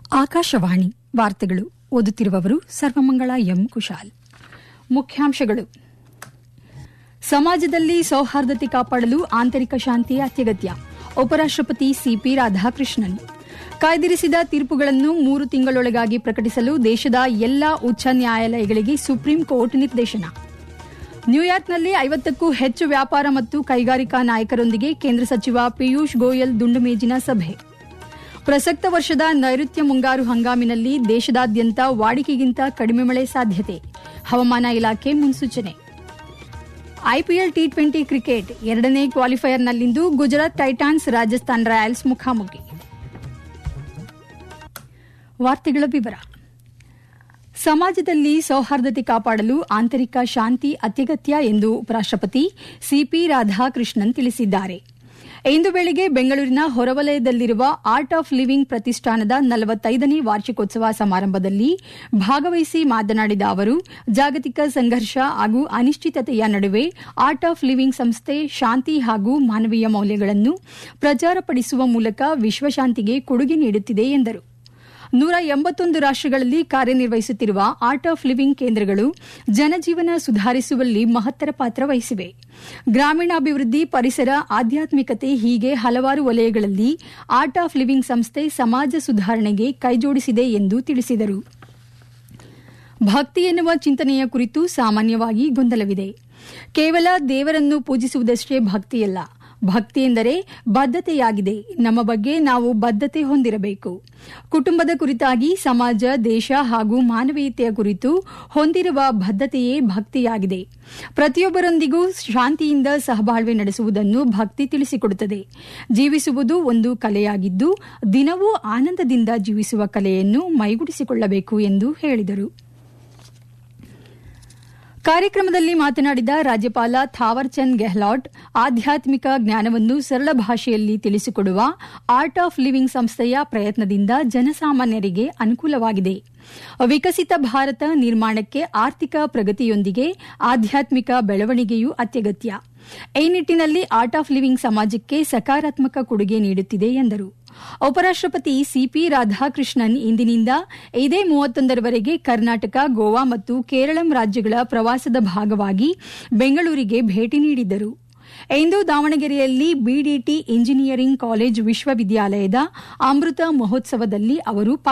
ಆಕಾಶವಾಣಿ ವಾರ್ತೆಗಳು ಓದುತ್ತಿರುವವರು ಸರ್ವಮಂಗಳ ಎಂ ಕುಶಾಲ್ ಮುಖ್ಯಾಂಶಗಳು ಸಮಾಜದಲ್ಲಿ ಸೌಹಾರ್ದತೆ ಕಾಪಾಡಲು ಆಂತರಿಕ ಶಾಂತಿ ಅತ್ಯಗತ್ಯ ಉಪರಾಷ್ಟಪತಿ ಸಿಪಿ ರಾಧಾಕೃಷ್ಣನ್ ಕಾಯ್ದಿರಿಸಿದ ತೀರ್ಪುಗಳನ್ನು ಮೂರು ತಿಂಗಳೊಳಗಾಗಿ ಪ್ರಕಟಿಸಲು ದೇಶದ ಎಲ್ಲಾ ಉಚ್ಚ ನ್ಯಾಯಾಲಯಗಳಿಗೆ ಸುಪ್ರೀಂ ಕೋರ್ಟ್ ನಿರ್ದೇಶನ ನ್ಯೂಯಾರ್ಕ್ನಲ್ಲಿ ಐವತ್ತಕ್ಕೂ ಹೆಚ್ಚು ವ್ಯಾಪಾರ ಮತ್ತು ಕೈಗಾರಿಕಾ ನಾಯಕರೊಂದಿಗೆ ಕೇಂದ್ರ ಸಚಿವ ಪಿಯೂಷ್ ಗೋಯಲ್ ದುಂಡುಮೇಜಿನ ಸಭೆ ಪ್ರಸಕ್ತ ವರ್ಷದ ನೈಋತ್ಯ ಮುಂಗಾರು ಹಂಗಾಮಿನಲ್ಲಿ ದೇಶದಾದ್ಯಂತ ವಾಡಿಕೆಗಿಂತ ಕಡಿಮೆ ಮಳೆ ಸಾಧ್ಯತೆ ಹವಾಮಾನ ಇಲಾಖೆ ಮುನ್ಸೂಚನೆ ಐಪಿಎಲ್ ಟಿ ಟ್ವೆಂಟಿ ಕ್ರಿಕೆಟ್ ಎರಡನೇ ಕ್ವಾಲಿಫೈಯರ್ನಲ್ಲಿಂದು ಗುಜರಾತ್ ಟೈಟಾನ್ಸ್ ರಾಜಸ್ಥಾನ್ ರಾಯಲ್ಸ್ ಮುಖಾಮುಖಿ ವಾರ್ತೆಗಳ ವಿವರ ಸಮಾಜದಲ್ಲಿ ಸೌಹಾರ್ದತೆ ಕಾಪಾಡಲು ಆಂತರಿಕ ಶಾಂತಿ ಅತ್ಯಗತ್ಯ ಎಂದು ಉಪರಾಷ್ಟಪತಿ ಸಿಪಿ ರಾಧಾಕೃಷ್ಣನ್ ತಿಳಿಸಿದ್ದಾರೆ ಇಂದು ಬೆಳಿಗ್ಗೆ ಬೆಂಗಳೂರಿನ ಹೊರವಲಯದಲ್ಲಿರುವ ಆರ್ಟ್ ಆಫ್ ಲಿವಿಂಗ್ ಪ್ರತಿಷ್ಠಾನದ ನಲವತ್ತೈದನೇ ವಾರ್ಷಿಕೋತ್ಸವ ಸಮಾರಂಭದಲ್ಲಿ ಭಾಗವಹಿಸಿ ಮಾತನಾಡಿದ ಅವರು ಜಾಗತಿಕ ಸಂಘರ್ಷ ಹಾಗೂ ಅನಿಶ್ಚಿತತೆಯ ನಡುವೆ ಆರ್ಟ್ ಆಫ್ ಲಿವಿಂಗ್ ಸಂಸ್ಥೆ ಶಾಂತಿ ಹಾಗೂ ಮಾನವೀಯ ಮೌಲ್ಯಗಳನ್ನು ಪ್ರಚಾರಪಡಿಸುವ ಮೂಲಕ ವಿಶ್ವಶಾಂತಿಗೆ ಕೊಡುಗೆ ನೀಡುತ್ತಿದೆ ಎಂದರು ನೂರ ಎಂಬತ್ತೊಂದು ರಾಷ್ಟಗಳಲ್ಲಿ ಕಾರ್ಯನಿರ್ವಹಿಸುತ್ತಿರುವ ಆರ್ಟ್ ಆಫ್ ಲಿವಿಂಗ್ ಕೇಂದ್ರಗಳು ಜನಜೀವನ ಸುಧಾರಿಸುವಲ್ಲಿ ಮಹತ್ತರ ಪಾತ್ರ ವಹಿಸಿವೆ ಗ್ರಾಮೀಣಾಭಿವೃದ್ಧಿ ಪರಿಸರ ಆಧ್ಯಾತ್ಮಿಕತೆ ಹೀಗೆ ಹಲವಾರು ವಲಯಗಳಲ್ಲಿ ಆರ್ಟ್ ಆಫ್ ಲಿವಿಂಗ್ ಸಂಸ್ಥೆ ಸಮಾಜ ಸುಧಾರಣೆಗೆ ಕೈಜೋಡಿಸಿದೆ ಎಂದು ತಿಳಿಸಿದರು ಭಕ್ತಿ ಎನ್ನುವ ಚಿಂತನೆಯ ಕುರಿತು ಸಾಮಾನ್ಯವಾಗಿ ಗೊಂದಲವಿದೆ ಕೇವಲ ದೇವರನ್ನು ಪೂಜಿಸುವುದಷ್ಟೇ ಭಕ್ತಿಯಲ್ಲ ಭಕ್ತಿ ಎಂದರೆ ಬದ್ಧತೆಯಾಗಿದೆ ನಮ್ಮ ಬಗ್ಗೆ ನಾವು ಬದ್ಧತೆ ಹೊಂದಿರಬೇಕು ಕುಟುಂಬದ ಕುರಿತಾಗಿ ಸಮಾಜ ದೇಶ ಹಾಗೂ ಮಾನವೀಯತೆಯ ಕುರಿತು ಹೊಂದಿರುವ ಬದ್ಧತೆಯೇ ಭಕ್ತಿಯಾಗಿದೆ ಪ್ರತಿಯೊಬ್ಬರೊಂದಿಗೂ ಶಾಂತಿಯಿಂದ ಸಹಬಾಳ್ವೆ ನಡೆಸುವುದನ್ನು ಭಕ್ತಿ ತಿಳಿಸಿಕೊಡುತ್ತದೆ ಜೀವಿಸುವುದು ಒಂದು ಕಲೆಯಾಗಿದ್ದು ದಿನವೂ ಆನಂದದಿಂದ ಜೀವಿಸುವ ಕಲೆಯನ್ನು ಮೈಗೂಡಿಸಿಕೊಳ್ಳಬೇಕು ಎಂದು ಹೇಳಿದರು ಕಾರ್ಯಕ್ರಮದಲ್ಲಿ ಮಾತನಾಡಿದ ರಾಜ್ಯಪಾಲ ಥಾವರ್ಚಂದ್ ಗೆಹ್ಲಾಟ್ ಆಧ್ಯಾತ್ಮಿಕ ಜ್ಞಾನವನ್ನು ಸರಳ ಭಾಷೆಯಲ್ಲಿ ತಿಳಿಸಿಕೊಡುವ ಆರ್ಟ್ ಆಫ್ ಲಿವಿಂಗ್ ಸಂಸ್ಥೆಯ ಪ್ರಯತ್ನದಿಂದ ಜನಸಾಮಾನ್ಯರಿಗೆ ಅನುಕೂಲವಾಗಿದೆ ವಿಕಸಿತ ಭಾರತ ನಿರ್ಮಾಣಕ್ಕೆ ಆರ್ಥಿಕ ಪ್ರಗತಿಯೊಂದಿಗೆ ಆಧ್ಯಾತ್ಮಿಕ ಬೆಳವಣಿಗೆಯೂ ಅತ್ಯಗತ್ಯ ಈ ನಿಟ್ಟಿನಲ್ಲಿ ಆರ್ಟ್ ಆಫ್ ಲಿವಿಂಗ್ ಸಮಾಜಕ್ಕೆ ಸಕಾರಾತ್ಮಕ ಕೊಡುಗೆ ನೀಡುತ್ತಿದೆ ಎಂದರು ಉಪರಾಷ್ಟಪತಿ ಸಿಪಿ ರಾಧಾಕೃಷ್ಣನ್ ಇಂದಿನಿಂದ ಇದೇ ಮೂವತ್ತೊಂದರವರೆಗೆ ಕರ್ನಾಟಕ ಗೋವಾ ಮತ್ತು ಕೇರಳಂ ರಾಜ್ಯಗಳ ಪ್ರವಾಸದ ಭಾಗವಾಗಿ ಬೆಂಗಳೂರಿಗೆ ಭೇಟಿ ನೀಡಿದ್ದರು ಇಂದು ದಾವಣಗೆರೆಯಲ್ಲಿ ಬಿಡಿಟಿ ಇಂಜಿನಿಯರಿಂಗ್ ಕಾಲೇಜ್ ವಿಶ್ವವಿದ್ಯಾಲಯದ ಅಮೃತ ಮಹೋತ್ಸವದಲ್ಲಿ ಅವರು